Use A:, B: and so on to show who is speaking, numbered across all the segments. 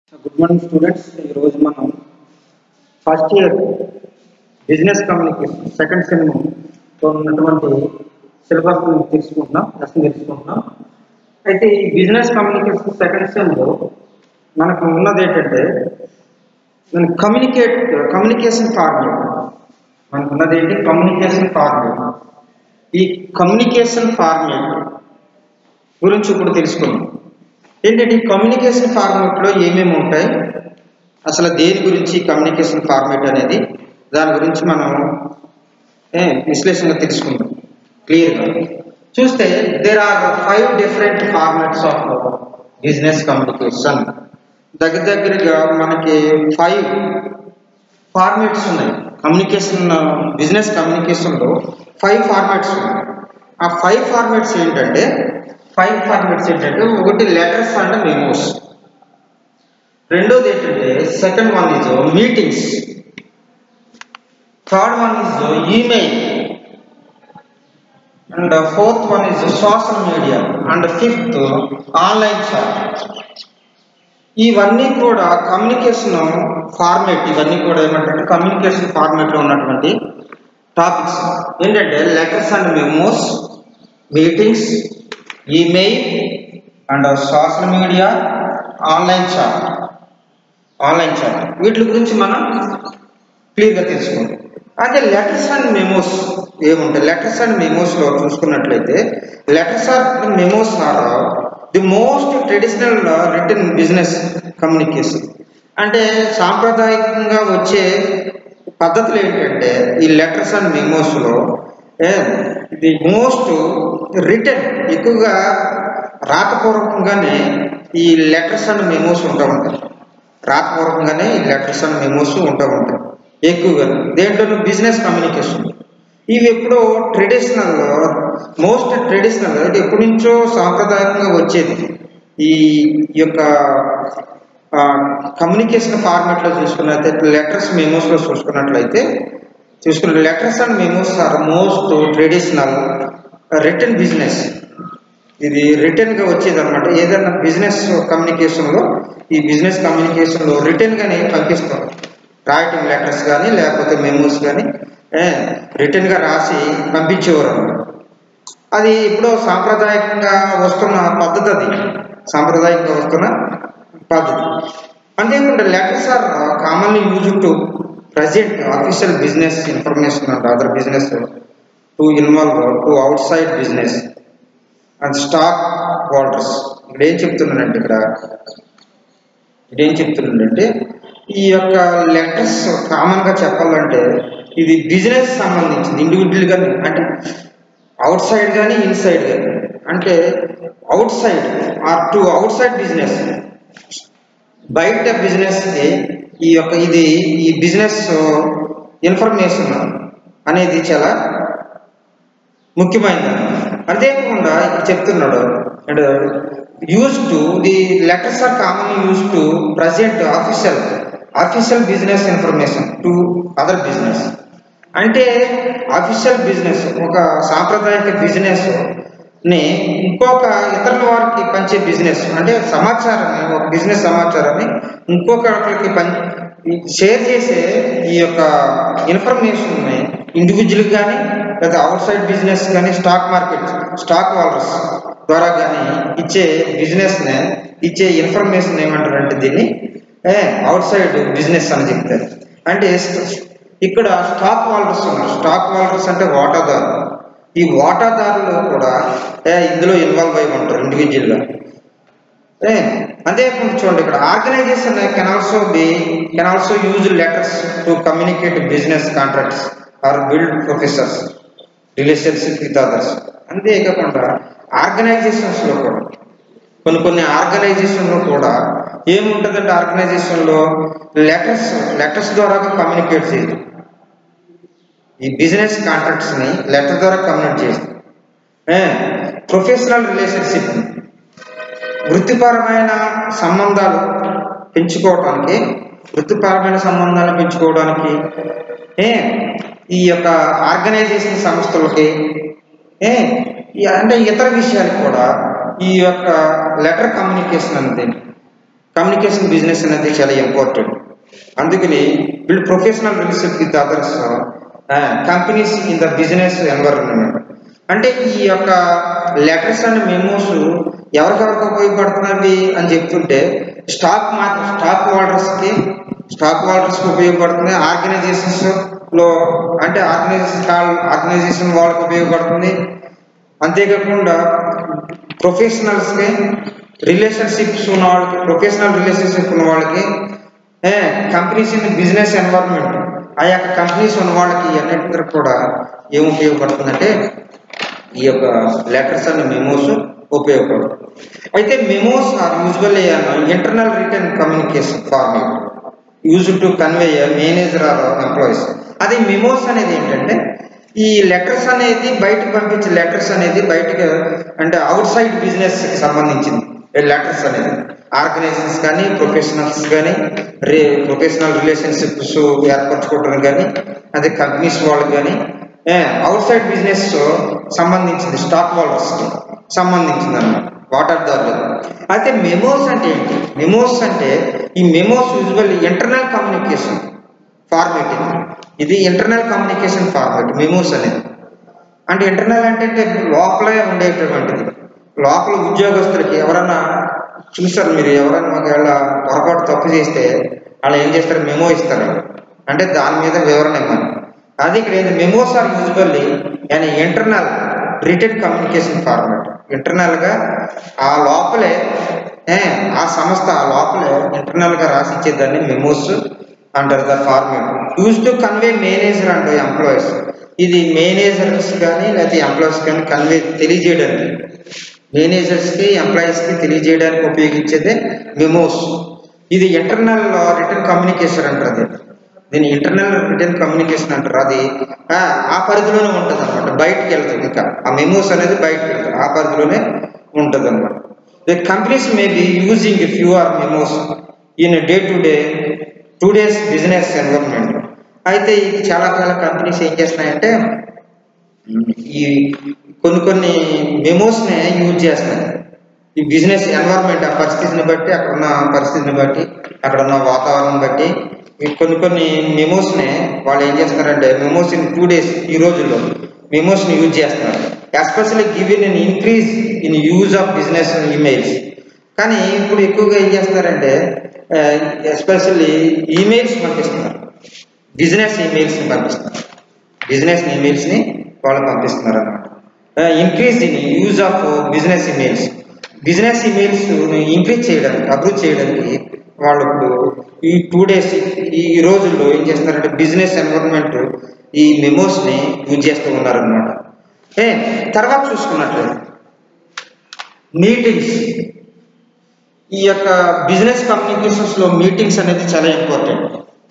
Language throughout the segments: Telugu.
A: గుడ్ మార్నింగ్ స్టూడెంట్స్ ఈరోజు మనం first year business communication second సెమ్తో ఉన్నటువంటి సిలబస్ తెలుసుకుంటున్నాం లెసన్ తెలుసుకుంటున్నాం అయితే ఈ బిజినెస్ కమ్యూనికేషన్ సెకండ్ సెమ్లో మనకు ఉన్నది ఏంటంటే మన కమ్యూనికేట్ కమ్యూనికేషన్ ఫార్మేట్ మనకు ఉన్నది ఏంటి కమ్యూనికేషన్ ఫార్మేట్ ఈ కమ్యూనికేషన్ ఫార్మేట్ గురించి ఇప్పుడు తెలుసుకుందాం ఏంటంటే ఈ కమ్యూనికేషన్ ఫార్మేట్లో ఏమేమి ఉంటాయి అసలు దేని గురించి కమ్యూనికేషన్ ఫార్మేట్ అనేది దాని గురించి మనం ఏ, విశ్లేషణగా తెలుసుకుందాం క్లియర్గా చూస్తే there are five different formats of business communication దగ్గర దగ్గరగా మనకి ఫైవ్ ఫార్మాట్స్ ఉన్నాయి కమ్యూనికేషన్ బిజినెస్ కమ్యూనికేషన్లో ఫైవ్ ఫార్మాట్స్ ఉన్నాయి ఆ ఫైవ్ ఫార్మాట్స్ ఏంటంటే ఫైవ్ ఫార్మాట్స్ ఏంటంటే ఒకటి లెటర్స్ అండ్ మెమోస్ రెండోది ఏంటంటే second one is meetings third one is email and fourth one is social media and fifth online shop ఇవన్నీ కూడా కమ్యూనికేషన్ ఫార్మేట్ ఇవన్నీ కూడా ఏమంటే కమ్యూనికేషన్ ఫార్మేట్లో ఉన్నటువంటి టాపిక్స్ ఏంటంటే letters and memos meetings email and social media online chat online chat వీటి గురించి మనం క్లియర్గా తెలుసుకుందాం అదే లెటర్స్ అండ్ మెమోస్ ఏముంటాయి లెటర్స్ అండ్ మెమోస్లో చూసుకున్నట్లయితే letters are memos are the most traditional written business communication అంటే సాంప్రదాయకంగా వచ్చే పద్ధతులు ఏంటంటే ఈ లెటర్స్ అండ్ మెమోస్లో ఇది మోస్ట్ రిటర్న్ ఎక్కువగా రాతపూర్వకంగానే ఈ లెటర్స్ అండ్ మెమోస్ ఉంటూ ఉంటాయి రాతపూర్వకంగానే ఈ లెటర్స్ అండ్ మెమోస్ ఉంటూ ఉంటాయి ఎక్కువగా దేంట్లో బిజినెస్ కమ్యూనికేషన్ ఇవి ఎప్పుడో ట్రెడిషనల్ మోస్ట్ ట్రెడిషనల్ ఇది ఎప్పటి నుంచో సాంప్రదాయకంగా వచ్చేది ఈ యొక్క కమ్యూనికేషన్ ఫార్మాట్లో చూసుకున్నట్లయితే లెటర్స్ మెమోస్లో చూసుకున్నట్లయితే చూసుకున్న letters and memos are most traditional written business ఇది రిటర్న్గా వచ్చేది అనమాట ఏదైనా బిజినెస్ కమ్యూనికేషన్లో ఈ బిజినెస్ కమ్యూనికేషన్లో రిటర్న్గానే పంపిస్తాం రాయటం లెటర్స్ కానీ లేకపోతే మెమోస్ కానీ రిటర్న్గా రాసి పంపించేవారు అన్నమాట అది ఇప్పుడు సాంప్రదాయకంగా వస్తున్న పద్ధతి అది సాంప్రదాయంగా వస్తున్న పద్ధతి అంతేకాకుండా letters are commonly use to present official business information and other business to involve to outside business and stakeholders ఇక్కడ ఏం చెప్తున్నానంటే ఇక్కడ ఇక్కడ ఏం చెప్తున్నానంటే ఈ యొక్క లెటర్స్ కామన్గా చెప్పాలంటే ఇది బిజినెస్ సంబంధించింది ఇండివిజువల్ కానీ అంటే అవుట్ సైడ్ కానీ ఇన్సైడ్ కానీ అంటే outside or to outside business బయట బిజినెస్కి ఈ యొక్క ఇది ఈ బిజినెస్ ఇన్ఫర్మేషన్ అనేది చాలా ముఖ్యమైనది అంతేకాకుండా ఇక్కడ చెప్తున్నాడు and use to the letters are common use to present official official business information to other business అంటే ఆఫీషియల్ బిజినెస్ ఒక సాంప్రదాయక బిజినెస్ ని ఇంకొక ఇతరుల వారికి పంచే బిజినెస్ అంటే సమాచారాన్ని ఒక బిజినెస్ సమాచారాన్ని ఇంకొకరికి పం షేర్ చేసే ఈ యొక్క ఇన్ఫర్మేషన్ని ఇండివిజువల్ కానీ లేదా అవుట్ సైడ్ బిజినెస్ కానీ స్టాక్ మార్కెట్ స్టాక్ హోల్డర్స్ ద్వారా కానీ ఇచ్చే బిజినెస్ని ఇచ్చే ఇన్ఫర్మేషన్ ఏమంటారంటే దీన్ని అవుట్ సైడ్ బిజినెస్ అని చెప్తారు అంటే ఇక్కడ స్టాక్ హోల్డర్స్ ఉన్నారు స్టాక్ హోల్డర్స్ అంటే వాటాదారు ఈ వాటాదారులు కూడా ఇందులో ఇన్వాల్వ్ అయి ఉంటారు ఇండివిజువల్గా అంతేకాకుండా చూడండి ఇక్కడ organisation can also be can also use letters to communicate business contracts or build professors relationship with others అంతేకాకుండా ఆర్గనైజేషన్స్లో కూడా కొన్ని కొన్ని ఆర్గనైజేషన్లో కూడా ఏముంటుందంటే ఆర్గనైజేషన్లో లెటర్స్ లెటర్స్ ద్వారా కమ్యూనికేట్ చేయడం ఈ బిజినెస్ కాంట్రాక్ట్స్ని లెటర్ ద్వారా కమ్యూనికేట్ చేస్తాం ప్రొఫెషనల్ రిలేషన్షిప్ వృత్తిపరమైన సంబంధాలు పెంచుకోవడానికి వృత్తిపరమైన సంబంధాలు పెంచుకోవడానికి ఏ ఈ యొక్క ఆర్గనైజేషన్ సంస్థలకి ఏ అంటే ఇతర విషయాలకు కూడా ఈ యొక్క లెటర్ కమ్యూనికేషన్ అనేది కమ్యూనికేషన్ బిజినెస్ అనేది చాలా ఇంపార్టెంట్ అందుకని వీళ్ళు professional relationship with others companies in the business environment అంటే ఈ యొక్క లెటర్స్ అండ్ మెమోస్ ఎవరికెవరికి ఉపయోగపడుతున్నవి అని చెప్తుంటే స్టాక్ మార్కెట్ స్టాక్ హోల్డర్స్కి స్టాక్ హోల్డర్స్కి ఉపయోగపడుతుంది ఆర్గనైజేషన్స్ లో అంటే ఆర్గనైజేషన్ ఆర్గనైజేషన్ వాళ్ళకి ఉపయోగపడుతుంది అంతేకాకుండా ప్రొఫెషనల్స్కి రిలేషన్షిప్స్ ఉన్న వాళ్ళకి ప్రొఫెషనల్ రిలేషన్షిప్ ఉన్న వాళ్ళకి కంపెనీస్ ఇన్ బిజినెస్ ఎన్వైరన్మెంట్ ఆ యొక్క కంపెనీస్ ఉన్న వాళ్ళకి అన్నింటికి కూడా ఏం ఉపయోగపడుతుందంటే ఈ యొక్క లెటర్స్ అండ్ మెమోస్ ఉపయోగపడుతుంది అయితే memos are usually internal written communication format use to convey manager or employees అది మెమోస్ అనేది ఏంటంటే ఈ లెటర్స్ అనేది బయటకు పంపించే లెటర్స్ అనేది బయటకు అంటే అవుట్ సైడ్ బిజినెస్ కి సంబంధించింది లెటర్స్ అనేది ఆర్గనైజేషన్స్ కానీ ప్రొఫెషనల్స్ కానీ రే ప్రొఫెషనల్ రిలేషన్షిప్స్ ఏర్పరచుకోవడం కానీ అదే కంపెనీస్ వాళ్ళకి కానీ అవుట్ సైడ్ బిజినెస్ సంబంధించింది స్టాక్ హోల్డర్స్కి సంబంధించింది అనమాట వాటాదారులు అయితే మెమోస్ అంటే ఏంటి మెమోస్ అంటే ఈ memos usual internal communication format ఇది ఇది ఇంటర్నల్ కమ్యూనికేషన్ ఫార్మేట్ మెమోస్ అనేది అంటే ఇంటర్నల్ అంటే అంటే లోపలే ఉండేటటువంటిది లోపల ఉద్యోగస్తులకి ఎవరన్నా చూసారు మీరు ఎవరైనా ఒకవేళ పొరపాటు తప్పు చేస్తే వాళ్ళు ఏం చేస్తారు మెమో ఇస్తారు అంటే దాని మీద వివరణ ఇవ్వాలి అది ఇక్కడ ఏంటి memos are usually and internal written communication format ఇంటర్నల్గా ఆ లోపలే ఏ, ఆ సంస్థ ఆ లోపలే ఇంటర్నల్గా రాసిచ్చేదాన్ని మెమోస్ అంటారు the format use to convey manager and employees ఇది మేనేజర్స్ కానీ లేకపోతే ఎంప్లాయీస్ కానీ కన్వే తెలియజేయడానికి మేనేజర్స్కి ఎంప్లాయీస్కి తెలియజేయడానికి ఉపయోగించేదే మెమోస్ ఇది ఇంటర్నల్ రిటర్న్ కమ్యూనికేషన్ అంటారు అది దీని ఇంటర్నల్ రిటర్న్ కమ్యూనికేషన్ అంటారు అది ఆ, ఆ పరిధిలోనే ఉంటుంది అనమాట బయటికి వెళ్తుంది ఇంకా ఆ మెమోస్ అనేది బయటికి వెళ్తుంది ఆ పరిధిలోనే ఉంటుంది అనమాట the companies may be using few or memos in day to day today's business environment అయితే ఇది చాలా చాలా కంపెనీస్ ఏం చేస్తున్నాయంటే ఈ కొన్ని కొన్ని మెమోస్నే యూజ్ చేస్తున్నాయి ఈ బిజినెస్ ఎన్వైరన్మెంట్ ఆ పరిస్థితిని బట్టి అక్కడ ఉన్న పరిస్థితిని బట్టి అక్కడ ఉన్న వాతావరణం బట్టి ఈ కొన్ని కొన్ని మెమోస్నే వాళ్ళు ఏం చేస్తున్నారంటే మెమోస్ ఇన్ టూ డేస్ ఈ రోజుల్లో మెమోస్ని యూజ్ చేస్తున్నారు especially given in increase in use of business emails కానీ ఇప్పుడు ఎక్కువగా ఏం చేస్తున్నారంటే ఎస్పెషల్లీ ఈమెయిల్స్ పంపిస్తున్నారు బిజినెస్ ఈమెయిల్స్ని పంపిస్తున్నారు బిజినెస్ ఈమెయిల్స్ని వాళ్ళు పంపిస్తున్నారు అనమాట increase in use of business emails business emails increase చేయడానికి అప్రూవ్ చేయడానికి వాళ్ళు ఇప్పుడు ఈ టూ డేస్ ఈ ఈ రోజుల్లో ఏం చేస్తున్నారంటే బిజినెస్ ఎన్విరాన్మెంట్ ఈ మెమోస్ని యూజ్ చేస్తూ ఉన్నారనమాట ఏ తర్వాత చూసుకున్నట్లయితే మీటింగ్స్ ఈ యొక్క బిజినెస్ కమ్యూనికేషన్స్ లో మీటింగ్స్ అనేది చాలా ఇంపార్టెంట్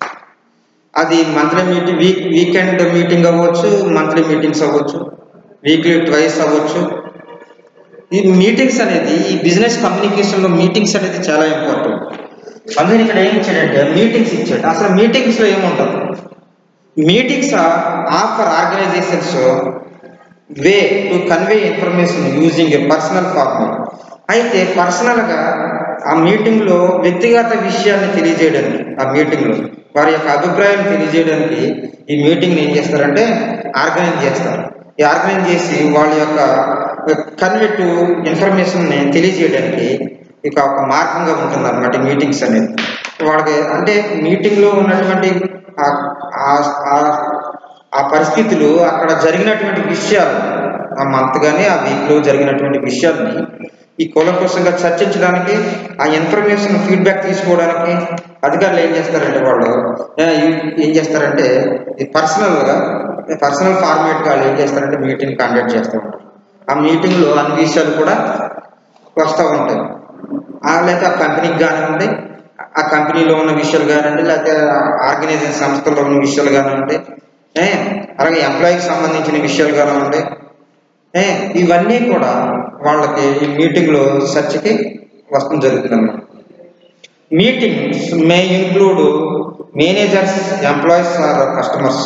A: అది monthly meeting week weekend meeting అవ్వచ్చు మంత్లీ మీటింగ్స్ అవ్వచ్చు వీక్లీ ట్వైస్ అవ్వచ్చు ఈ మీటింగ్స్ అనేది ఈ బిజినెస్ కమ్యూనికేషన్లో మీటింగ్స్ అనేది చాలా ఇంపార్టెంట్ అందుకని ఇక్కడ ఏం ఇచ్చాడంటే మీటింగ్స్ ఇచ్చాడు అసలు మీటింగ్స్లో ఏముంటుంది meetings offer organisations way to convey information using a personal format అయితే పర్సనల్గా ఆ మీటింగ్లో వ్యక్తిగత విషయాన్ని తెలియజేయడానికి ఆ మీటింగ్లో వారి యొక్క అభిప్రాయం తెలియజేయడానికి ఈ మీటింగ్ని ఏం చేస్తారంటే ఆర్గనైజ్ చేస్తారు ఈ ఆర్గనైజ్ చేసి వాళ్ళ యొక్క కన్వే టు ఇన్ఫర్మేషన్ని తెలియజేయడానికి ఇక ఒక మార్గంగా ఉంటుంది అనమాట మీటింగ్స్ అనేది వాళ్ళకి అంటే మీటింగ్లో ఉన్నటువంటి ఆ- ఆ- ఆ- ఆ పరిస్థితులు అక్కడ జరిగినటువంటి విషయాలు ఆ మంత్ కానీ ఆ వీక్లో జరిగినటువంటి విషయాల్ని ఈ కూలంకోసంగా చర్చించడానికి ఆ ఇన్ఫర్మేషన్ ఫీడ్బ్యాక్ తీసుకోవడానికి అధికారులు ఏం చేస్తారంటే వాళ్ళు ఆ, ఈ- ఏం చేస్తారంటే ఈ పర్సనల్గా పర్సనల్ ఫార్మేట్గా వాళ్ళు ఏం చేస్తారంటే మీటింగ్ కండక్ట్ చేస్తూ ఉంటారు ఆ మీటింగ్లో అన్ని విషయాలు కూడా వస్తూ ఉంటాయి ఆ లేకపోతే ఆ కంపెనీకి కానివ్వండి ఆ కంపెనీలో ఉన్న విషయాలు కానివ్వండి లేకపోతే ఆర్గనైజేషన్ సంస్థల్లో ఉన్న విషయాలు కానివ్వండి ఏ అలాగే ఎంప్లాయీకి సంబంధించిన విషయాలు కానివ్వండి ఏ ఇవన్నీ కూడా వాళ్ళకి ఈ మీటింగ్లో చర్చకి వస్తడం జరుగుతుంది అన్నమాట meetings may include managers employees or customers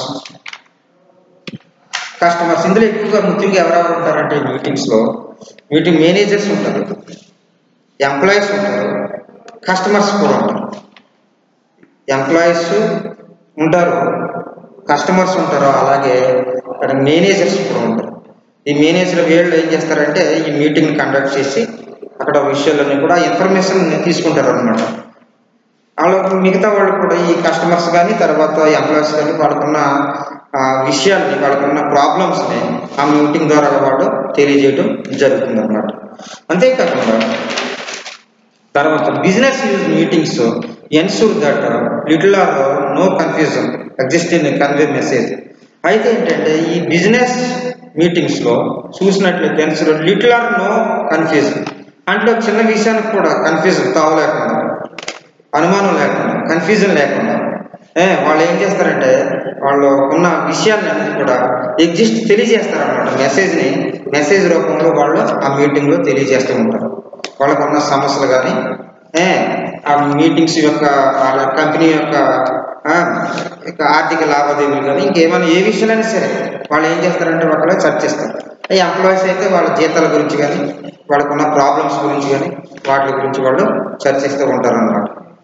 A: customers ఇందులో ఎక్కువగా ముఖ్యంగా ఎవరెవరు ఉంటారంటే మీటింగ్స్లో మీటింగ్ మేనేజర్స్ ఉంటారు ఎంప్లాయీస్ ఉంటారు కస్టమర్స్ కూడా ఉంటారు ఎంప్లాయీస్ ఉంటారు కస్టమర్స్ ఉంటారు అలాగే అక్కడ మేనేజర్స్ కూడా ఉంటారు ఈ మేనేజర్ వీళ్ళు ఏం చేస్తారంటే ఈ మీటింగ్ కండక్ట్ చేసి అక్కడ విషయాలన్నీ కూడా ఇన్ఫర్మేషన్ తీసుకుంటారు అనమాట వాళ్ళు మిగతా వాళ్ళు కూడా ఈ కస్టమర్స్ కానీ తర్వాత ఎంప్లాయీస్ కానీ వాళ్ళకున్న ఆ, విషయాల్ని వాళ్ళకున్న ప్రాబ్లమ్స్ని ఆ మీటింగ్ ద్వారా వాళ్ళు తెలియజేయడం జరుగుతుంది అనమాట అంతేకాకుండా తర్వాత business use meetings ensure that little or no confusion exist in convey message అయితే ఏంటంటే ఈ బిజినెస్ మీటింగ్స్లో చూసినట్లయితే ensure little or no confusion అంటే ఒక చిన్న విషయానికి కూడా కన్ఫ్యూజన్ తావలేకుండా అనుమానం లేకుండా కన్ఫ్యూజన్ లేకుండా ఏ వాళ్ళు ఏం చేస్తారంటే వాళ్ళు ఉన్న విషయాన్ని అన్ని కూడా ఎగ్జిస్ట్ తెలియజేస్తారన్నమాట మెసేజ్ని మెసేజ్ రూపంలో వాళ్ళు ఆ మీటింగ్లో తెలియజేస్తూ ఉంటారు వాళ్ళకు ఉన్న సమస్యలు కానీ ఏ ఆ మీటింగ్స్ యొక్క వాళ్ళ కంపెనీ యొక్క ఆ, యొక్క ఆర్థిక లావాదేవీలు కానీ ఇంకేమైనా ఏ విషయాలైనా సరే వాళ్ళు ఏం చేస్తారంటే ఒకళ్ళే చర్చిస్తారు ఈ ఎంప్లాయీస్ అయితే వాళ్ళ జీతాల గురించి కానీ వాళ్ళకున్న ప్రాబ్లమ్స్ గురించి కానీ వాటి గురించి వాళ్ళు చర్చిస్తూ ఉంటారు అన్నమాట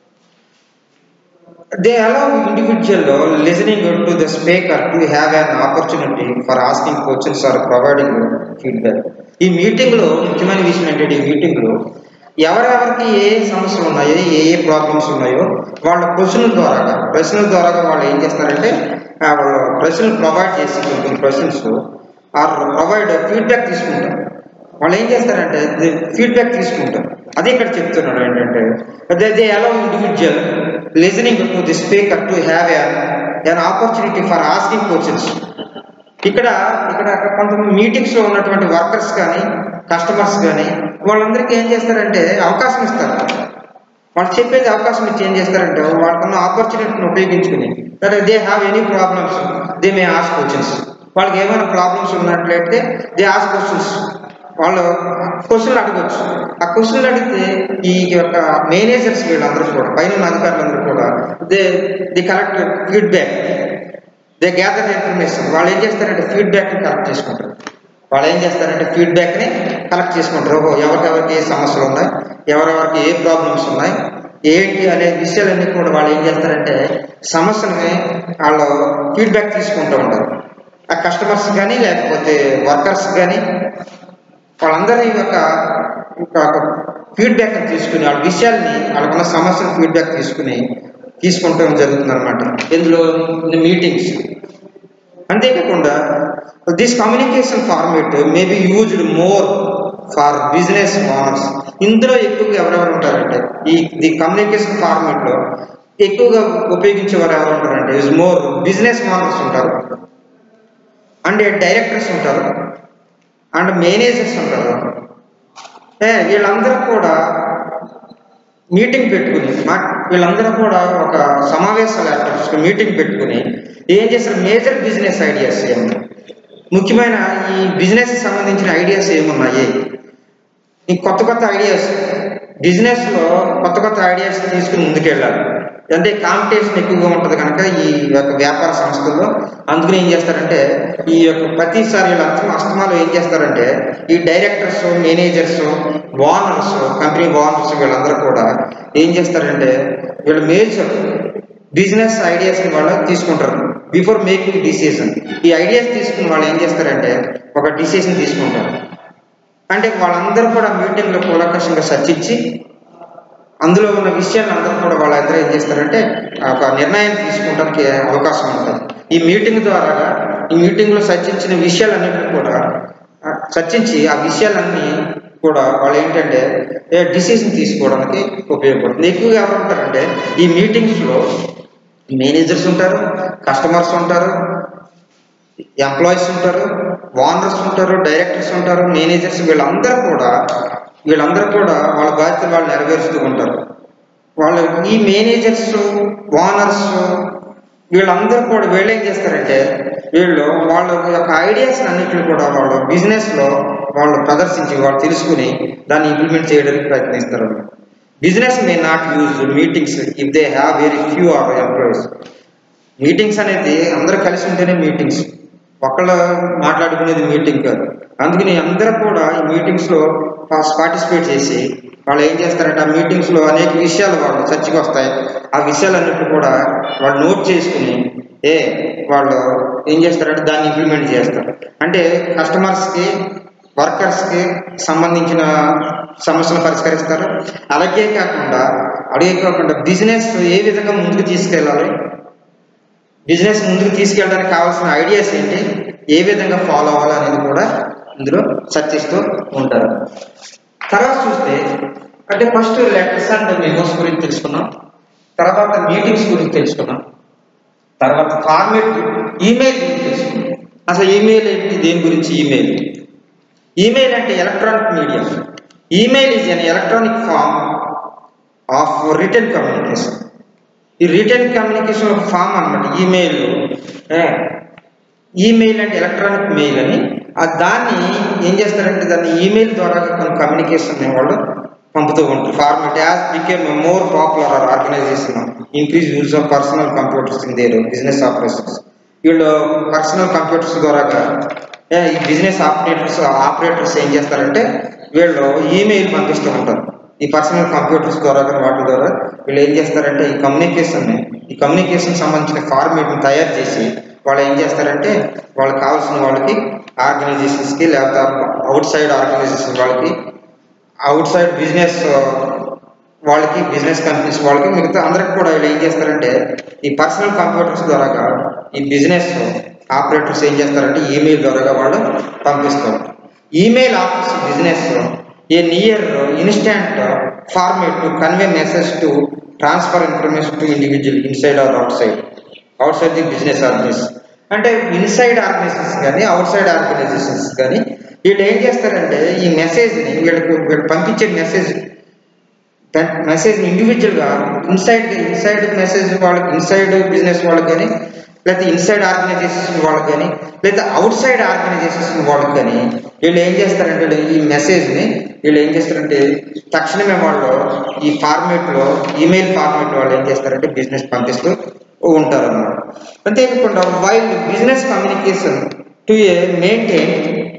A: they allow individual listening to the speaker to have an opportunity for asking questions or providing feedback ఈ మీటింగ్లో ముఖ్యమైన విషయం ఏంటంటే ఈ మీటింగ్లో ఎవరెవరికి ఏ సమస్యలు ఉన్నాయో ఏ ఏ ప్రాబ్లమ్స్ ఉన్నాయో వాళ్ళ క్వశ్చన్ల ద్వారా ప్రశ్నల ద్వారా వాళ్ళు ఏం చేస్తారంటే ఆ, వాళ్ళు ప్రశ్నలు ప్రొవైడ్ చేసి కొన్ని కొన్ని క్వశ్చన్స్ ఆర్ ప్రొవైడ్ ఫీడ్బ్యాక్ తీసుకుంటారు వాళ్ళు ఏం చేస్తారంటే ఫీడ్బ్యాక్ తీసుకుంటారు అదే ఇక్కడ చెప్తున్నాడు ఏంటంటే they they allow individual listening to the speaker to have an opportunity for asking questions ఇక్కడ ఇక్కడ కొంతమంది మీటింగ్స్లో ఉన్నటువంటి వర్కర్స్ కానీ కస్టమర్స్ కానీ వాళ్ళందరికీ ఏం చేస్తారంటే అవకాశం ఇస్తారు వాళ్ళు చెప్పేది అవకాశం ఇచ్చి ఏం చేస్తారంటే వాళ్ళకున్న ఆపర్చునిటీని ఉపయోగించుకుని సరే they have any problems they may ask questions వాళ్ళకి ఏమైనా ప్రాబ్లమ్స్ ఉన్నట్లయితే దే ఆస్ క్వశ్చన్స్ వాళ్ళు క్వశ్చన్లు అడగచ్చు ఆ క్వశ్చన్లు అడిగితే ఈ యొక్క మేనేజర్స్ వీళ్ళందరూ కూడా పైన ఉన్న అధికారులందరూ కూడా they the collect feedback they gather information వాళ్ళు ఏం చేస్తారంటే ఫీడ్బ్యాక్ని కలెక్ట్ చేసుకుంటారు వాళ్ళు ఏం చేస్తారంటే ఫీడ్బ్యాక్ని కలెక్ట్ చేసుకుంటారు ఓహో ఎవరికెవరికి ఏ సమస్యలు ఉన్నాయి ఎవరెవరికి ఏ ప్రాబ్లమ్స్ ఉన్నాయి ఏంటి అనే విషయాలన్నీ కూడా వాళ్ళు ఏం చేస్తారంటే సమస్యని వాళ్ళు ఫీడ్బ్యాక్ తీసుకుంటూ ఉంటారు ఆ కస్టమర్స్ కానీ లేకపోతే వర్కర్స్ కానీ వాళ్ళందరి యొక్క ఒక ఫీడ్బ్యాక్ తీసుకుని వాళ్ళ విషయాల్ని వాళ్ళకున్న సమస్యల ఫీడ్బ్యాక్ తీసుకుని తీసుకుంటాం జరుగుతుంది అనమాట ఇందులో మీటింగ్స్ అంతేకాకుండా this communication format may be used more far business owners ఇందులో ఎక్కువగా ఎవరెవరు ఉంటారంటే ఈ ది కమ్యూనికేషన్ ఫార్మేట్లో ఎక్కువగా ఉపయోగించేవారు ఎవరు ఉంటారంటే ఇస్ మోర్ బిజినెస్ ఓనర్స్ ఉంటారు అండ్ డైరెక్టర్స్ ఉంటారు అండ్ మేనేజర్స్ ఉంటారు ఏ, వీళ్ళందరూ కూడా మీటింగ్ పెట్టుకుని మా వీళ్ళందరూ కూడా ఒక సమావేశాలు ఏర్పాటు చేసుకుని మీటింగ్ పెట్టుకుని ఏం చేస్తారు మేజర్ బిజినెస్ ఐడియాస్ ఏమున్నాయి ముఖ్యమైన ఈ బిజినెస్ సంబంధించిన ఐడియాస్ ఏమున్నాయి ఈ కొత్త కొత్త ఐడియాస్ బిజినెస్లో కొత్త కొత్త ఐడియాస్ తీసుకుని ముందుకెళ్ళాలి అంటే కాంపిటీషన్ ఎక్కువగా ఉంటుంది కనుక ఈ యొక్క వ్యాపార సంస్థల్లో అందుకని ఏం చేస్తారంటే ఈ యొక్క ప్రతిసారి వీళ్ళంతా అస్తమాలు ఏం చేస్తారంటే ఈ directors managers owners company owners వీళ్ళందరూ కూడా ఏం చేస్తారంటే వీళ్ళ మేజర్ బిజినెస్ ఐడియాస్ని వాళ్ళు తీసుకుంటారు బిఫోర్ మేకింగ్ డిసిజన్ ఈ ఐడియాస్ తీసుకుని వాళ్ళు ఏం చేస్తారంటే ఒక డిసిజన్ తీసుకుంటారు అంటే వాళ్ళందరూ కూడా మీటింగ్లో కూలంకషంగా చర్చించి అందులో ఉన్న విషయాన్ని అందరూ కూడా వాళ్ళందరూ ఏం చేస్తారంటే ఒక నిర్ణయం తీసుకోవడానికి అవకాశం ఉంటుంది ఈ మీటింగ్ ద్వారా ఈ మీటింగ్లో చర్చించిన విషయాలన్నింటినీ కూడా ఆ, చర్చించి ఆ విషయాలన్నీ కూడా వాళ్ళు ఏంటంటే ఏ డిసిజన్ తీసుకోవడానికి ఉపయోగపడుతుంది ఎక్కువగా ఎవరు ఉంటారంటే ఈ మీటింగ్స్లో మేనేజర్స్ ఉంటారు కస్టమర్స్ ఉంటారు ఎంప్లాయీస్ ఉంటారు ఓనర్స్ ఉంటారు డైరెక్టర్స్ ఉంటారు మేనేజర్స్ వీళ్ళందరూ కూడా వీళ్ళందరూ కూడా వాళ్ళ బాధ్యతలు వాళ్ళు నెరవేరుస్తూ ఉంటారు వాళ్ళు ఈ మేనేజర్స్ ఓనర్స్ వీళ్ళందరూ కూడా వీళ్ళు ఏం చేస్తారంటే వీళ్ళు వాళ్ళ యొక్క ఐడియాస్ అన్నింటిని కూడా వాళ్ళు బిజినెస్లో వాళ్ళు ప్రదర్శించి వాళ్ళు తెలుసుకుని దాన్ని ఇంప్లిమెంట్ చేయడానికి ప్రయత్నిస్తారు business may not use meetings if they have very few or employees meetings అనేది అందరూ కలిసి ఉంటేనే మీటింగ్స్ ఒకళ్ళు మాట్లాడుకునేది మీటింగ్ కాదు అందుకని అందరూ కూడా ఈ మీటింగ్స్లో పార్టిసిపేట్ చేసి వాళ్ళు ఏం చేస్తారంటే ఆ మీటింగ్స్లో అనేక విషయాలు వాళ్ళు చర్చకి వస్తాయి ఆ విషయాలన్నిటి కూడా వాళ్ళు నోట్ చేసుకుని ఏ వాళ్ళు ఏం చేస్తారంటే దాన్ని ఇంప్లిమెంట్ చేస్తారు అంటే కస్టమర్స్కి వర్కర్స్కి సంబంధించిన సమస్యలు పరిష్కరిస్తారు అలాగే కాకుండా అలాగే కాకుండా బిజినెస్ ఏ విధంగా ముందుకు తీసుకెళ్ళాలి బిజినెస్ ముందుకు తీసుకెళ్ళడానికి కావాల్సిన ఐడియాస్ ఏంటి ఏ విధంగా ఫాలో అవ్వాలి అనేది కూడా ఇందులో చర్చిస్తూ ఉంటారు తర్వాత చూస్తే అంటే ఫస్ట్ లెటర్స్ అండ్ మెమోస్ గురించి తెలుసుకున్నాం తర్వాత మీటింగ్స్ గురించి తెలుసుకున్నాం తర్వాత ఫార్మేట్ ఈమెయిల్ గురించి తెలుసుకున్నాం అసలు ఈమెయిల్ ఏంటి దేని గురించి ఈమెయిల్ ఈమెయిల్ అంటే electronic medium email is an electronic form of return communication ఈ రిటర్న్ కమ్యూనికేషన్ ఒక ఫామ్ అనమాట ఈమెయిల్ ఈమెయిల్ అంటే ఎలక్ట్రానిక్ మెయిల్ అని ఆ దాన్ని ఏం చేస్తారంటే దాన్ని ఈమెయిల్ ద్వారా కొన్ని కమ్యూనికేషన్ వాళ్ళు పంపుతూ ఉంటారు format as became more popular or organization increase use of personal computers in their business operations వీళ్ళు పర్సనల్ కంప్యూటర్స్ ద్వారా ఏ, ఈ బిజినెస్ ఆపరేటర్స్ ఆపరేటర్స్ ఏం చేస్తారంటే వీళ్ళు ఈమెయిల్ పంపిస్తూ ఉంటారు ఈ పర్సనల్ కంప్యూటర్స్ ద్వారా కానీ వాటి ద్వారా వీళ్ళు ఏం చేస్తారంటే ఈ కమ్యూనికేషన్ ఈ కమ్యూనికేషన్ సంబంధించిన ఫార్మేట్ని తయారు చేసి వాళ్ళు ఏం చేస్తారంటే వాళ్ళకి కావాల్సిన వాళ్ళకి ఆర్గనైజేషన్స్కి లేకపోతే అవుట్ సైడ్ ఆర్గనైజేషన్ వాళ్ళకి అవుట్ సైడ్ బిజినెస్ వాళ్ళకి బిజినెస్ కంపెనీస్ వాళ్ళకి మిగతా అందరికి కూడా వీళ్ళు ఏం చేస్తారంటే ఈ పర్సనల్ కంప్యూటర్స్ ద్వారాగా ఈ బిజినెస్ ఆపరేటర్స్ ఏం చేస్తారంటే ఈమెయిల్ ద్వారాగా వాళ్ళు పంపిస్తారు email office business a near instant format to convey message to transfer information to individual inside or outside outside the business organization అంటే ఇన్సైడ్ ఆర్గనైజేషన్స్ కానీ అవుట్ సైడ్ ఆర్గనైజేషన్స్ కానీ వీళ్ళు ఏం చేస్తారంటే ఈ మెసేజ్ని వీళ్ళకి వీళ్ళు పంపించే మెసేజ్ మెసేజ్ ఇండివిజువల్గా ఇన్సైడ్ ఇన్సైడ్ మెసేజ్ వాళ్ళకి ఇన్సైడ్ బిజినెస్ వాళ్ళకి కానీ లేకపోతే ఇన్సైడ్ ఆర్గనైజేషన్ వాళ్ళకి కానీ లేదా అవుట్ సైడ్ ఆర్గనైజేషన్ వాళ్ళకి కానీ వీళ్ళు ఏం చేస్తారంటే వీళ్ళు ఈ మెసేజ్ని వీళ్ళు ఏం చేస్తారంటే తక్షణమే వాళ్ళు ఈ ఫార్మేట్లో ఈమెయిల్ ఫార్మేట్ వాళ్ళు ఏం చేస్తారంటే బిజినెస్ పంపిస్తూ ఉంటారు అన్నమాట అంతేకాకుండా while business communication to a maintain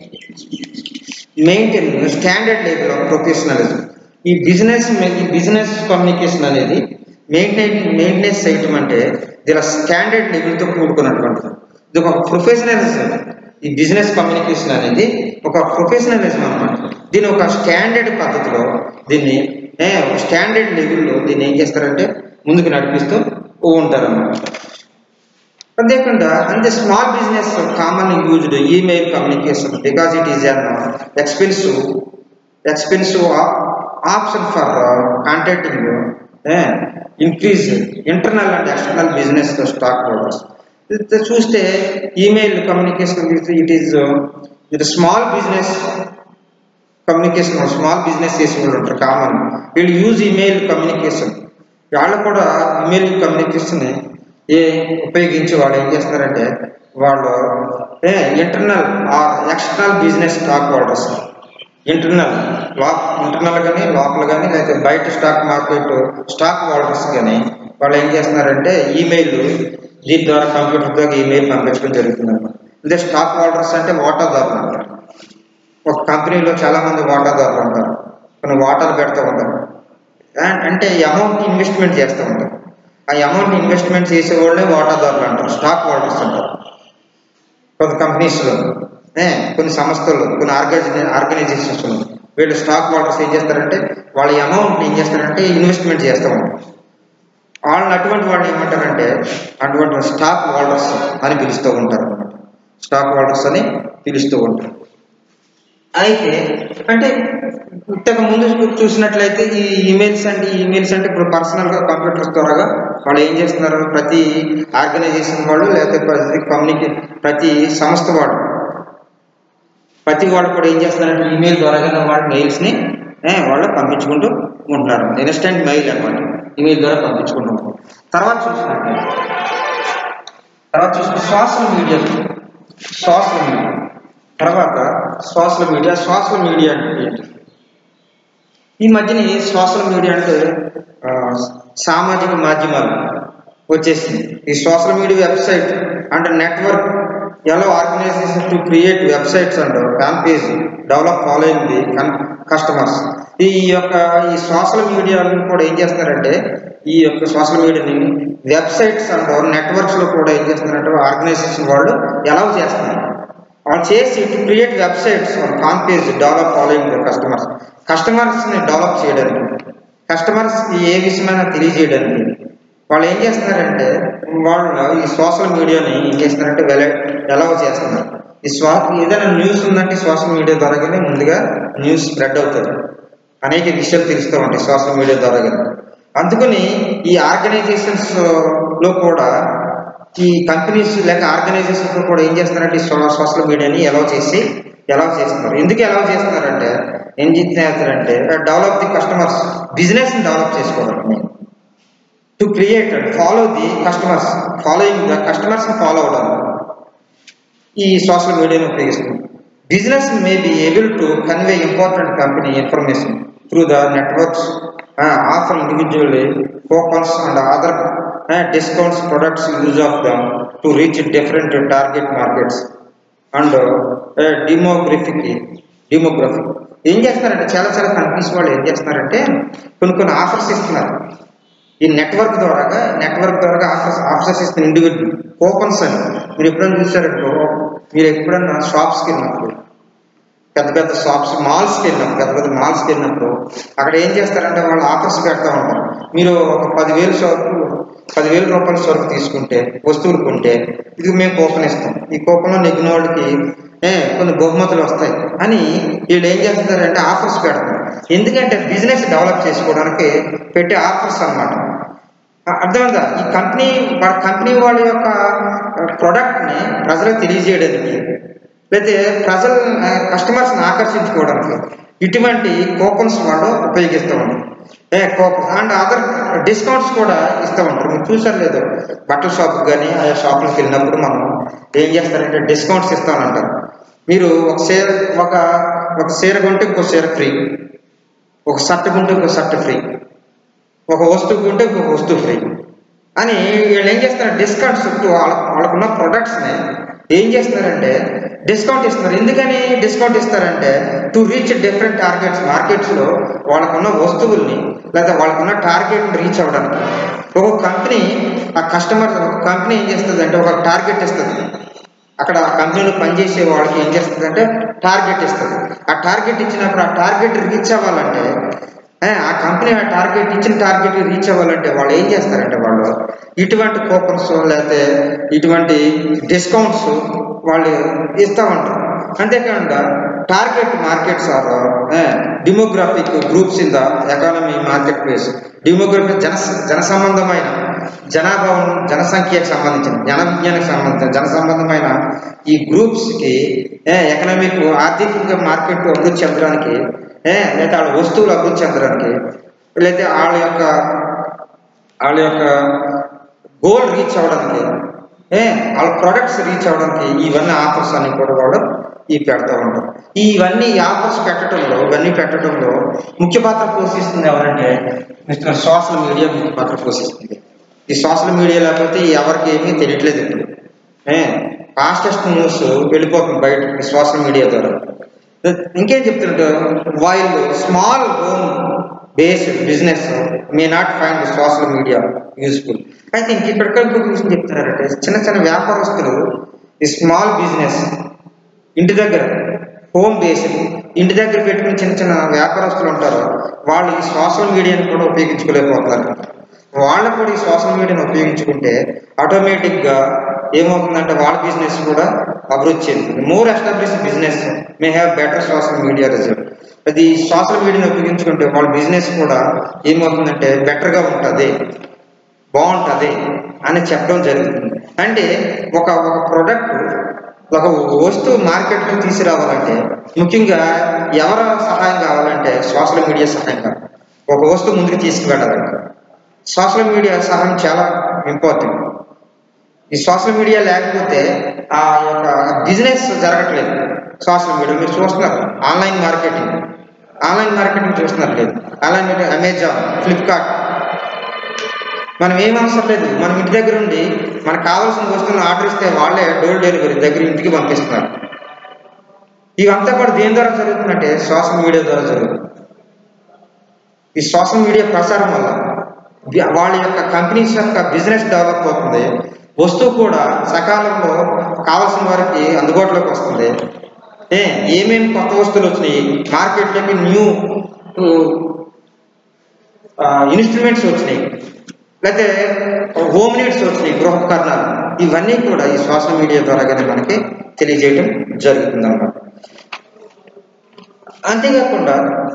A: maintain standard level of professionalism ఈ బిజినెస్ ఈ బిజినెస్ కమ్యూనికేషన్ అనేది మెయింటైన్ మెయింటెనెన్స్ చేయటం అంటే దీని స్టాండర్డ్ లెవెల్తో కూడుకున్నటువంటిది ఇది ఒక ప్రొఫెషనలిజం ఈ బిజినెస్ కమ్యూనికేషన్ అనేది ఒక ప్రొఫెషనలిజం అన్నమాట దీని ఒక స్టాండర్డ్ పద్ధతిలో దీన్ని ఏ, ఒక స్టాండర్డ్ లెవెల్లో దీన్ని ఏం చేస్తారంటే ముందుకు నడిపిస్తూ ఉంటారు అన్నమాట అంతేకాకుండా అంటే small business common used email communication because it is an expensive expensive option for contacting increase internal and external business stock holders చూస్తే email communication it is it small business communication small business చేసే వాళ్ళు ఉంటారు కామన్ వీళ్ళు యూజ్ ఈమెయిల్ కమ్యూనికేషన్ వాళ్ళు కూడా ఈమెయిల్ కమ్యూనికేషన్ ఏ ఉపయోగించి వాళ్ళు ఏం చేస్తున్నారంటే వాళ్ళు internal or external business stock holders internal లో ఇంటర్నల్ కానీ లోపల కానీ లేకపోతే బయట స్టాక్ మార్కెట్ స్టాక్ హోల్డర్స్ కానీ వాళ్ళు ఏం చేస్తున్నారంటే ఈమెయిల్ దీని ద్వారా కంప్యూటర్ ద్వారా ఈమెయిల్ పంపించడం జరుగుతుంది అనమాట అంటే స్టాక్ హోల్డర్స్ అంటే వాటాదారులు అంటారు ఒక కంపెనీలో చాలా మంది వాటాదారులు ఉంటారు కొన్ని వాటాలు పెడతా ఉంటారు ఆ- అంటే ఈ అమౌంట్ ఇన్వెస్ట్మెంట్ చేస్తూ ఉంటారు ఆ అమౌంట్ ఇన్వెస్ట్మెంట్ చేసే వాళ్ళే వాటాదారులు అంటారు స్టాక్ హోల్డర్స్ అంటారు కొంత కంపెనీస్లో కొన్ని సంస్థలు కొన్ని ఆర్గనైజే ఆర్గనైజేషన్స్లో వీళ్ళు స్టాక్ హోల్డర్స్ ఏం చేస్తారంటే వాళ్ళ అమౌంట్ ఏం చేస్తారంటే ఇన్వెస్ట్మెంట్ చేస్తూ ఉంటారు వాళ్ళని అటువంటి వాళ్ళని ఏమంటారంటే అటువంటి స్టాక్ హోల్డర్స్ అని పిలుస్తూ ఉంటారు అనమాట స్టాక్ హోల్డర్స్ అని పిలుస్తూ ఉంటారు అయితే అంటే ఇంతకు ముందు చూ- చూసినట్లయితే ఈ ఈమెయిల్స్ అంటే ఈమెయిల్స్ అంటే ఇప్పుడు పర్సనల్గా కంప్యూటర్స్ ద్వారాగా వాళ్ళు ఏం చేస్తున్నారు ప్రతి ఆర్గనైజేషన్ వాళ్ళు లేకపోతే ప్రతి కమ్యూనికే ప్రతి సంస్థ వాడు ప్రతి వాడు కూడా ఏం చేస్తున్నారంటే ఈమెయిల్ ద్వారాగా వాళ్ళ మెయిల్స్ని వాళ్ళు పంపించుకుంటూ ఉంటున్నారు ఇన్స్టెంట్ మెయిల్ అన్నమాట ఈమెయిల్ ద్వారా పంపించుకుంటూ ఉంటారు తర్వాత చూసినట్లయితే తర్వాత చూసుకుంటే సోషల్ మీడియా సోషల్ మీడియా తర్వాత సోషల్ మీడియా సోషల్ మీడియా అంటే ఏంటి ఈ మధ్యన సోషల్ మీడియా అంటే ఆ, సామాజిక మాధ్యమాలు వచ్చేసింది ఈ social media website and network ఎలా organization to create websites and fan page develop following the customers ఈ యొక్క ఈ సోషల్ మీడియాలో కూడా ఏం చేస్తున్నారంటే ఈ యొక్క సోషల్ మీడియాని వెబ్సైట్స్ అండ్ నెట్వర్క్స్ లో కూడా ఏం చేస్తున్నారంటే ఆర్గనైజేషన్ వాళ్ళు ఎలా చేస్తున్నారు వాళ్ళు చేసి to create websites con page develop following the customers customers ని డెవలప్ చేయడానికి కస్టమర్స్ కి ఏ విషయమైనా తెలియజేయడానికి వాళ్ళు ఏం చేస్తున్నారంటే వాళ్ళు ఈ సోషల్ మీడియాని ఏం చేస్తున్నారంటే వెల ఎలా చేస్తున్నారు ఈ స్వా ఏదైనా న్యూస్ ఉందంటే సోషల్ మీడియా ద్వారాగానే ముందుగా న్యూస్ స్ప్రెడ్ అవుతుంది అనేక విషయాలు తెలుస్తూ ఉంటాయి సోషల్ మీడియా ద్వారాగానే అందుకని ఈ ఆర్గనైజేషన్స్ లో కూడా ఈ కంపెనీస్ లేక ఆర్గనైజేషన్స్ కూడా ఏం చేస్తున్నారంటే ఈ సో- సోషల్ మీడియాని ఎలా చేసి ఎలా చేస్తున్నారు ఎందుకు ఎలా చేస్తున్నారంటే ఏం చేస్తున్నారంటే డెవలప్ ది కస్టమర్స్ బిజినెస్ ని డెవలప్ చేసుకోవడం to create and follow the customers following the customers follow అవడం ఈ సోషల్ మీడియాను ఉపయోగిస్తుంది business may be able to convey important company information through the networks offer individually coupons and other discounts products use of them to reach different target markets and demographic demographic ఏం చేస్తున్నారంటే చాలా చాలా కంపెనీస్ వాళ్ళు ఏం చేస్తున్నారంటే కొన్ని కొన్ని ఆఫర్స్ ఇస్తున్నారు ఈ నెట్వర్క్ ద్వారా నెట్వర్క్ ద్వారా ఆఫర్స్ ఆఫర్స్ ఇస్తున్న ఇండివిజువల్ కూపన్స్ అని మీరు ఎప్పుడైనా చూసారంటే మీరు ఎప్పుడన్నా షాప్స్కి వెళ్ళినప్పుడు పెద్ద పెద్ద షాప్స్ మాల్స్కి వెళ్ళినప్పుడు పెద్ద పెద్ద మాల్స్కి వెళ్ళినప్పుడు అక్కడ ఏం చేస్తారంటే వాళ్ళు ఆఫర్స్ పెడతా ఉంటారు మీరు ఒక పదివేలు సరుకు పదివేల రూపాయల సరుకు తీసుకుంటే వస్తువులు కొంటే ఇది మేము కూపన్ ఇస్తాం ఈ కూపన్లో నెగ్గిన వాళ్ళకి ఏ, కొన్ని బహుమతులు వస్తాయి అని వీళ్ళు ఏం చేస్తారంటే ఆఫర్స్ పెడతారు ఎందుకంటే బిజినెస్ డెవలప్ చేసుకోవడానికి పెట్టే ఆఫర్స్ అన్నమాట అర్థమైందా ఈ కంపెనీ వాళ్ళ కంపెనీ వాళ్ళ యొక్క ప్రొడక్ట్ని ప్రజలకు తెలియజేయడానికి లేకపోతే ప్రజల కస్టమర్స్ని ఆకర్షించుకోవడానికి ఇటువంటి కూపన్స్ వాళ్ళు ఉపయోగిస్తూ ఉంటారు ఏ కూపన్స్ అండ్ అదర్ డిస్కౌంట్స్ కూడా ఇస్తూ ఉంటారు మీరు చూసారు లేదు బట్టల షాప్ కానీ ఆ షాపులకు వెళ్ళినప్పుడు మనం ఏం చేస్తారంటే డిస్కౌంట్స్ ఇస్తామంటారు మీరు ఒక చీర ఒక ఒక చీర కొంటే ఇంకో చీర ఫ్రీ ఒక షర్ట్ కొంటే ఇంకో షర్ట్ ఫ్రీ ఒక వస్తువు కొంటే ఇంకొక వస్తువు ఫ్రీ అని వీళ్ళు ఏం చేస్తారు డిస్కౌంట్స్ చుట్టూ వాళ్ళ వాళ్ళకున్న ప్రొడక్ట్స్ని ఏం చేస్తున్నారంటే డిస్కౌంట్ ఇస్తున్నారు ఎందుకని డిస్కౌంట్ ఇస్తారంటే టు రీచ్ డిఫరెంట్ టార్గెట్స్ మార్కెట్స్లో వాళ్ళకున్న వస్తువుల్ని లేదా వాళ్ళకున్న టార్గెట్ని రీచ్ అవ్వడానికి ఒక కంపెనీ ఆ కస్టమర్ ఒక కంపెనీ ఏం చేస్తుంది అంటే ఒక టార్గెట్ ఇస్తుంది అక్కడ ఆ కంపెనీలో పనిచేసే వాళ్ళకి ఏం చేస్తుంది అంటే టార్గెట్ ఇస్తుంది ఆ టార్గెట్ ఇచ్చినప్పుడు ఆ టార్గెట్ రీచ్ అవ్వాలంటే ఏ, ఆ కంపెనీ ఆ టార్గెట్ ఇచ్చిన టార్గెట్ రీచ్ అవ్వాలంటే వాళ్ళు ఏం చేస్తారంటే వాళ్ళు ఇటువంటి కూపన్స్ లేకపోతే ఇటువంటి డిస్కౌంట్స్ వాళ్ళు ఇస్తూ ఉంటారు అంతేకాకుండా target markets or demographic groups in the economy market place demography జన జన సంబంధమైన జనాభా ఉన్న- జనసంఖ్యకు సంబంధించిన జన విజ్ఞానికి సంబంధించిన జన సంబంధమైన ఈ గ్రూప్స్కి ఎకనామిక్ ఆర్థికంగా మార్కెట్ అభివృద్ధి చెందడానికి ఏ, లేదా వాళ్ళ వస్తువులు అభివృద్ధి చెందడానికి లేకపోతే వాళ్ళ యొక్క వాళ్ళ యొక్క గోల్ రీచ్ అవ్వడానికి ఏ వాళ్ళ ప్రొడక్ట్స్ రీచ్ అవ్వడానికి ఇవన్నీ ఆఫర్స్ అన్ని కూడా వాళ్ళు ఈ పెడతా ఉంటారు ఇవన్నీ ఈ ఆఫర్స్ పెట్టడంలో ఇవన్నీ పెట్టడంలో ముఖ్య పాత్ర పోషిస్తుంది ఎవరంటే మిస్టర్ సోషల్ మీడియా ముఖ్య పాత్ర పోషిస్తుంది ఈ సోషల్ మీడియా లేకపోతే ఎవరికి ఏమీ తెలియట్లేదు ఇప్పుడు ఏ ఫాస్టెస్ట్ న్యూస్ వెళ్ళిపోతుంది బయట ఈ సోషల్ మీడియా ద్వారా ఇంకేం చెప్తుంటే while small home based business may not find social media useful అయితే ఇంక ఇక్కడ ఇంకొక విషయం చెప్తున్నారంటే చిన్న చిన్న వ్యాపారస్తులు ఈ స్మాల్ బిజినెస్ ఇంటి దగ్గర హోమ్ బేస్డ్ ఇంటి దగ్గర పెట్టుకుని చిన్న చిన్న వ్యాపారస్తులు ఉంటారు వాళ్ళు ఈ సోషల్ మీడియాని కూడా ఉపయోగించుకోలేకపోతున్నారు వాళ్ళు కూడా ఈ సోషల్ మీడియాని ఉపయోగించుకుంటే ఆటోమేటిక్గా ఏమవుతుందంటే వాళ్ళ బిజినెస్ కూడా అభివృద్ధి చెందుతుంది more establish business may have better social media result అది సోషల్ మీడియాని ఉపయోగించుకుంటే వాళ్ళ బిజినెస్ కూడా ఏమవుతుందంటే బెటర్గా ఉంటుంది బాగుంటుంది అని చెప్పడం జరుగుతుంది అంటే ఒక ఒక ప్రోడక్ట్ ఒక వస్తువు మార్కెట్కి తీసుకురావాలంటే ముఖ్యంగా ఎవరి సహాయం కావాలంటే సోషల్ మీడియా సహాయం కావాలి ఒక వస్తువు ముందుకు తీసుకువెళ్ళాలంటే సోషల్ మీడియా సహాయం చాలా ఇంపార్టెంట్ ఈ సోషల్ మీడియా లేకపోతే ఆ యొక్క బిజినెస్ జరగట్లేదు సోషల్ మీడియా మీరు చూస్తున్నారు ఆన్లైన్ మార్కెటింగ్ ఆన్లైన్ మార్కెటింగ్ చూస్తున్నారు లేదు ఆన్లైన్ అమెజాన్ ఫ్లిప్కార్ట్ మనం ఏం అవసరం లేదు మనం ఇంటి దగ్గర ఉండి మనకు కావాల్సిన వస్తువులను ఆర్డర్ ఇస్తే వాళ్ళే డోర్ డెలివరీ దగ్గర ఇంటికి పంపిస్తున్నారు ఇవంతా కూడా దేని ద్వారా జరుగుతుందంటే సోషల్ మీడియా ద్వారా జరుగుతుంది ఈ సోషల్ మీడియా ప్రసారం వల్ల వి- వాళ్ళ యొక్క కంపెనీస్ యొక్క బిజినెస్ డెవలప్ అవుతుంది వస్తువు కూడా సకాలంలో కావాల్సిన వారికి అందుబాటులోకి వస్తుంది ఏ ఏమేమి కొత్త వస్తువులు వచ్చినాయి మార్కెట్లోకి న్యూ ఇన్స్ట్రుమెంట్స్ వచ్చినాయి లేకపోతే హోమ్ నీడ్స్ వచ్చినాయి గృహోపకరణాలు ఇవన్నీ కూడా ఈ సోషల్ మీడియా ద్వారాగానే మనకి తెలియజేయడం జరుగుతుంది అన్నమాట అంతేకాకుండా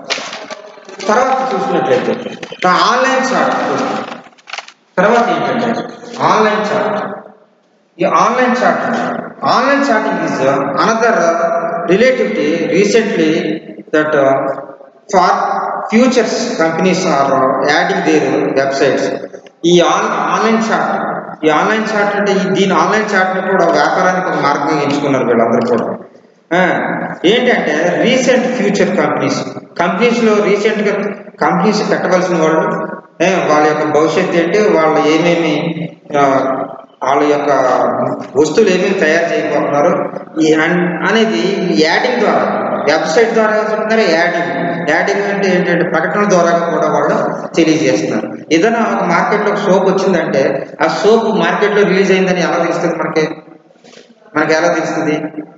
A: తర్వాత చూసినట్లయితే ఆన్లైన్ చాట్ తర్వాత ఏంటంటే ఆన్లైన్ చాట్ ఈ online chat online chatting is another relativity recently that far futures companies are adding their websites ఈ ఆన్ ఆన్లైన్ చాట్ ఈ ఆన్లైన్ చాట్ అంటే ఈ దీని ఆన్లైన్ చాట్ని కూడా వ్యాపారానికి ఒక మార్గం ఎంచుకున్నారు వీళ్ళందరూ కూడా ఆ, ఏంటంటే రీసెంట్ ఫ్యూచర్ కంపెనీస్ కంపెనీస్లో రీసెంట్గా కంపెనీస్ పెట్టవలసిన వాళ్ళు ఏ, వాళ్ళ యొక్క భవిష్యత్తు ఏంటి వాళ్ళు ఏమేమి ఆ, వాళ్ళ యొక్క వస్తువులు ఏమేమి తయారు చేయబోతున్నారు ఈ అన్- అనేది యాడింగ్ ద్వారా వెబ్సైట్ ద్వారా చెప్తున్నారు యాడింగ్ యాడింగ్ అంటే ఏంటంటే ప్రకటన ద్వారా కూడా వాళ్ళు తెలియజేస్తున్నారు ఏదైనా ఒక మార్కెట్లో సోప్ వచ్చిందంటే ఆ సోప్ మార్కెట్లో రిలీజ్ అయిందని ఎలా తెలుస్తుంది మనకి మనకి ఎలా తెలుస్తుంది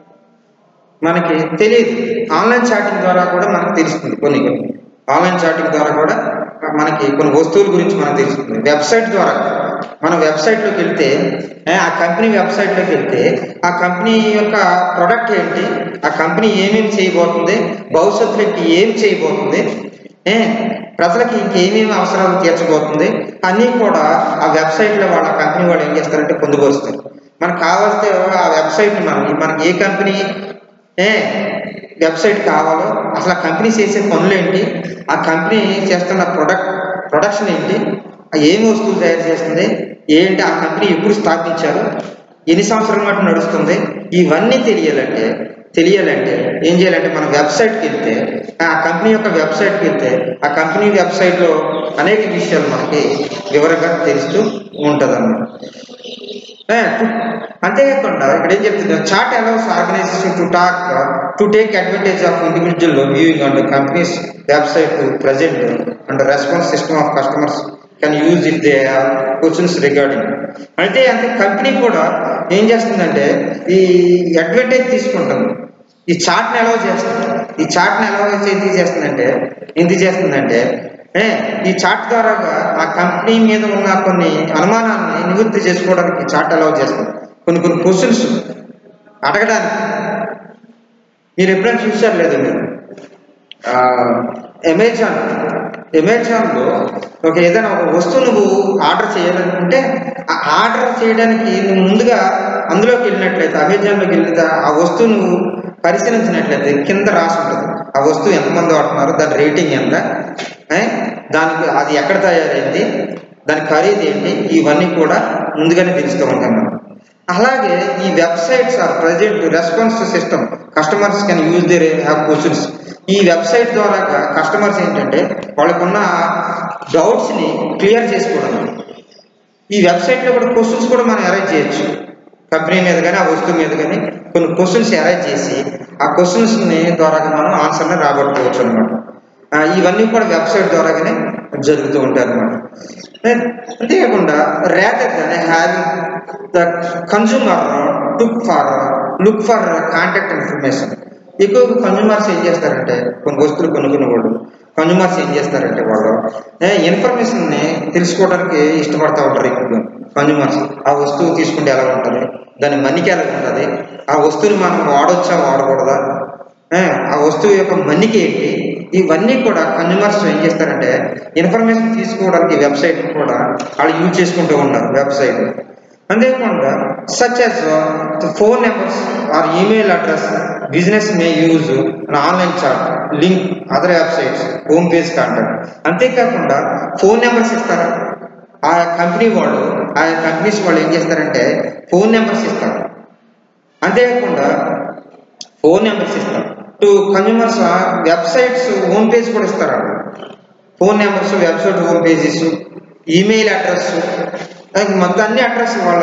A: మనకి తెలియదు ఆన్లైన్ చాటింగ్ ద్వారా కూడా మనకు తెలుస్తుంది కొన్ని కొన్ని ఆన్లైన్ చాటింగ్ ద్వారా కూడా మనకి కొన్ని వస్తువుల గురించి మనకు తెలుస్తుంది వెబ్సైట్ ద్వారా మన వెబ్సైట్లోకి వెళ్తే ఏ, ఆ కంపెనీ వెబ్సైట్లోకి వెళ్తే ఆ కంపెనీ యొక్క ప్రొడక్ట్ ఏంటి ఆ కంపెనీ ఏమేమి చేయబోతుంది భవిష్యత్తులోకి ఏం చేయబోతుంది ఏ, ప్రజలకి ఇంకేమేమి అవసరాలు తీర్చబోతుంది అన్నీ కూడా ఆ వెబ్సైట్లో వాళ్ళ కంపెనీ వాళ్ళు ఏం చేస్తారంటే పొందుపరుస్తారు మనకు కావాల్సిన ఆ వెబ్సైట్ మనం మనకి ఏ కంపెనీ ఏ వెబ్సైట్ కావాలో అసలు ఆ కంపెనీ చేసే పనులు ఏంటి ఆ కంపెనీ చేస్తున్న ప్రొడక్ట్ ప్రొడక్షన్ ఏంటి ఆ ఏం వస్తువులు తయారు చేస్తుంది ఏంటి ఆ కంపెనీ ఎప్పుడు స్థాపించారు ఎన్ని సంవత్సరాల మటు నడుస్తుంది ఇవన్నీ తెలియాలంటే తెలియాలంటే ఏం చేయాలంటే మన వెబ్సైట్కి వెళ్తే ఆ కంపెనీ యొక్క వెబ్సైట్కి వెళ్తే ఆ కంపెనీ వెబ్సైట్లో అనేక విషయాలు మనకి వివరంగా తెలుస్తూ ఉంటుంది ఏ, అంతేకాకుండా ఇక్కడ ఏం చెప్తుంది chat allows organization to talk to take advantage of individual viewing and companies website to present and response system of customers can use if they questions regarding అంటే అంటే కంపెనీ కూడా ఏం చేస్తుందంటే ఈ అడ్వాంటేజ్ తీసుకుంటుంది ఈ చాట్ని అలౌ చేస్తుంది ఈ చాట్ని అలౌ ఎందుకు చేస్తుందంటే ఎందుకు చేస్తుందంటే ఏ, ఈ చాట్ ద్వారా ఆ కంపెనీ మీద ఉన్న కొన్ని అనుమానాన్ని నివృత్తి చేసుకోవడానికి చాట్ అలౌ చేస్తుంది కొన్ని కొన్ని క్వశ్చన్స్ అడగడానికి మీరు ఎప్పుడైనా చూసారు లేదు మీరు ఆ, అమెజాన్ అమెజాన్లో ఒక ఏదైనా ఒక వస్తువు నువ్వు ఆర్డర్ చేయాలనుకుంటే ఆ ఆర్డర్ చేయడానికి నువ్వు ముందుగా అందులోకి వెళ్ళినట్లయితే అమెజాన్లోకి వెళ్ళిన ఆ వస్తువు నువ్వు పరిశీలించినట్లయితే కింద రాసి ఉంటుంది ఆ వస్తువు ఎంతమంది వాడుతున్నారు దాని రేటింగ్ ఎంత ఏ? దానికి అది ఎక్కడ తయారైంది దాని ఖరీదు ఏంటి ఇవన్నీ కూడా ముందుగానే తెలుస్తూ ఉంటాం మనం అలాగే ఈ websites or present response system customers can use their have questions ఈ వెబ్సైట్ ద్వారా కస్టమర్స్ ఏంటంటే వాళ్ళకున్న డౌట్స్ని క్లియర్ చేసుకోవడం ఈ వెబ్సైట్లో కూడా క్వశ్చన్స్ కూడా మనం అరేంజ్ చేయొచ్చు కంపెనీ మీద కానీ ఆ వస్తువు మీద కానీ కొన్ని క్వశ్చన్స్ అరేంజ్ చేసి ఆ క్వశ్చన్స్ని ద్వారా మనం ఆన్సర్ని రాబట్టుకోవచ్చు అనమాట ఇవన్నీ కూడా వెబ్సైట్ ద్వారాగానే జరుగుతూ ఉంటాయి అనమాట అంతేకాకుండా rather than having the consumer took for look for contact information ఎక్కువగా కన్జ్యూమర్స్ ఏం చేస్తారంటే కొన్ని వస్తువులు కొనుక్కునే వాళ్ళు కన్జ్యూమర్స్ ఏం చేస్తారంటే వాళ్ళు ఇన్ఫర్మేషన్ని తెలుసుకోవడానికి ఇష్టపడతా ఉంటారు ఎక్కువగా కన్జ్యూమర్స్ ఆ వస్తువు తీసుకుంటే ఎలా ఉంటుంది దాని మన్నిక ఎలా ఉంటుంది ఆ వస్తువుని మనం వాడొచ్చా వాడకూడదా ఏ, ఆ వస్తువు యొక్క మన్నిక ఏంటి ఇవన్నీ కూడా కన్జ్యూమర్స్ ఏం చేస్తారంటే ఇన్ఫర్మేషన్ తీసుకోవడానికి వెబ్సైట్ కూడా వాళ్ళు యూజ్ చేసుకుంటూ ఉన్నారు వెబ్సైట్ అంతేకాకుండా such as phone numbers or email address business may use online chat link other websites home page contact అంతేకాకుండా ఫోన్ నెంబర్స్ ఇస్తారు ఆ కంపెనీ వాళ్ళు ఆ కంపెనీస్ వాళ్ళు ఏం చేస్తారంటే ఫోన్ నెంబర్స్ ఇస్తారు అంతేకాకుండా ఫోన్ నెంబర్స్ ఇస్తారు to consumers websites home page కూడా ఇస్తారు phone numbers website home pages email address మొత్తం అన్ని అడ్రస్ వాళ్ళు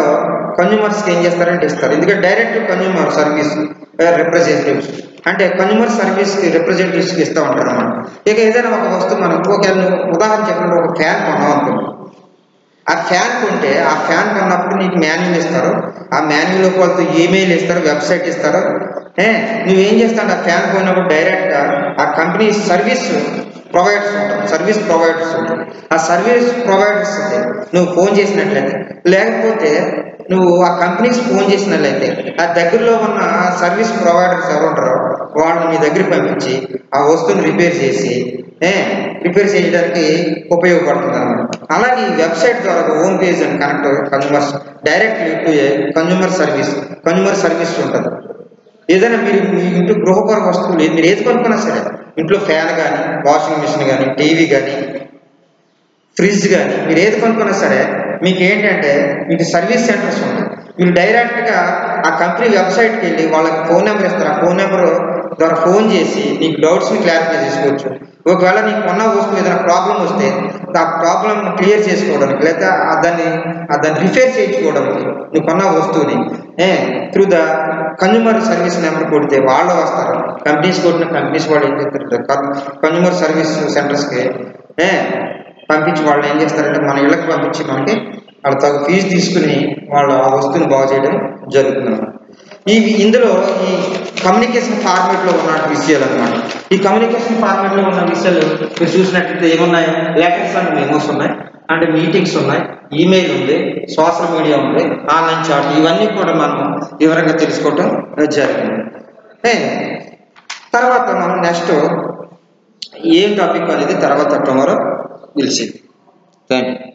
A: కన్జ్యూమర్స్కి ఏం చేస్తారంటే ఇస్తారు ఎందుకంటే డైరెక్ట్ కన్జ్యూమర్ సర్వీస్ రిప్రజెంటేటివ్స్ అంటే కన్జ్యూమర్ సర్వీస్ రిప్రజెంటేటివ్స్కి ఇస్తూ ఉంటారు అన్నమాట ఇక ఏదైనా ఒక వస్తువు మనం ఒకవేళ నువ్వు ఉదాహరణ చెప్పినట్టు ఒక ఫ్యాన్ కొన్నాం అనుకో ఆ ఫ్యాన్ కొంటే ఆ ఫ్యాన్ కొన్నప్పుడు నీకు మాన్యువల్ ఇస్తారు ఆ మాన్యువల్ వాళ్ళతో ఈమెయిల్ ఇస్తారు వెబ్సైట్ ఇస్తారు ఏ నువ్వేం చేస్తావు ఆ ఫ్యాన్ కొన్నప్పుడు డైరెక్ట్గా ఆ కంపెనీ సర్వీస్ ప్రొవైడర్స్ ఉంటారు సర్వీస్ ప్రొవైడర్స్ ఉంటారు ఆ సర్వీస్ ప్రొవైడర్స్ నువ్వు ఫోన్ చేసినట్లయితే లేకపోతే నువ్వు ఆ కంపెనీకి ఫోన్ చేసినట్లయితే ఆ దగ్గరలో ఉన్న సర్వీస్ ప్రొవైడర్స్ ఎవరు ఉంటారో వాళ్ళని మీ దగ్గర పంపించి ఆ వస్తువుని రిపేర్ చేసి ఏ రిపేర్ చేయడానికి ఉపయోగపడుతుంది అనమాట అలాగే ఈ వెబ్సైట్ ద్వారా home page and connect consumers direct to consumer service consumer service ఉంటుంది ఏదైనా మీరు మీ ఇంట్లో గృహపర వస్తువులు మీరు ఏది కొనుక్కున్నా సరే ఇంట్లో ఫ్యాన్ కానీ వాషింగ్ మిషన్ కానీ టీవీ కానీ ఫ్రిడ్జ్ కానీ మీరు ఏది కొనుక్కున్నా సరే మీకు ఏంటంటే మీకు సర్వీస్ సెంటర్స్ ఉంటాయి మీరు డైరెక్ట్గా ఆ కంపెనీ వెబ్సైట్కి వెళ్ళి వాళ్ళకి ఫోన్ నెంబర్ ఇస్తారు ఆ ఫోన్ నెంబర్ ద్వారా ఫోన్ చేసి నీకు డౌట్స్ని క్లారిఫై చేసుకోవచ్చు ఒకవేళ నీకు కొన్న వస్తువు ఏదైనా ప్రాబ్లం వస్తే ఆ ప్రాబ్లం క్లియర్ చేసుకోవడానికి లేదా ఆ దాన్ని ఆ దాన్ని రిపేర్ చేయించుకోవడానికి నువ్వు కొన్న వస్తువుని ఏ through the consumer service number కొడితే వాళ్ళు వస్తారు కంపెనీస్ కొట్టిన కంపెనీస్ వాళ్ళు ఏం చేస్తారు కన్జ్యూమర్ సర్వీస్ సెంటర్స్కి ఏ పంపించి వాళ్ళు ఏం చేస్తారంటే మన ఇళ్ళకి పంపించి మనకి వాళ్ళ తగు ఫీజు తీసుకుని వాళ్ళు ఆ వస్తువుని బాగు చేయడం జరుగుతుంది ఈ ఇందులో ఈ కమ్యూనికేషన్ ఫార్మేట్లో ఉన్న విషయాలు అనమాట ఈ కమ్యూనికేషన్ ఫార్మేట్లో ఉన్న విషయాలు మీరు చూసినట్లయితే ఏమున్నాయి లెటర్స్ అండ్ మెమోస్ ఉన్నాయి అంటే మీటింగ్స్ ఉన్నాయి ఈమెయిల్ ఉంది సోషల్ మీడియా ఉంది ఆన్లైన్ చాట్ ఇవన్నీ కూడా మనం వివరంగా తెలుసుకోవటం జరిగింది ఏ, తర్వాత మనం నెక్స్ట్ ఏం టాపిక్ అనేది తర్వాత టుమారో తెలిసింది థ్యాంక్ యూ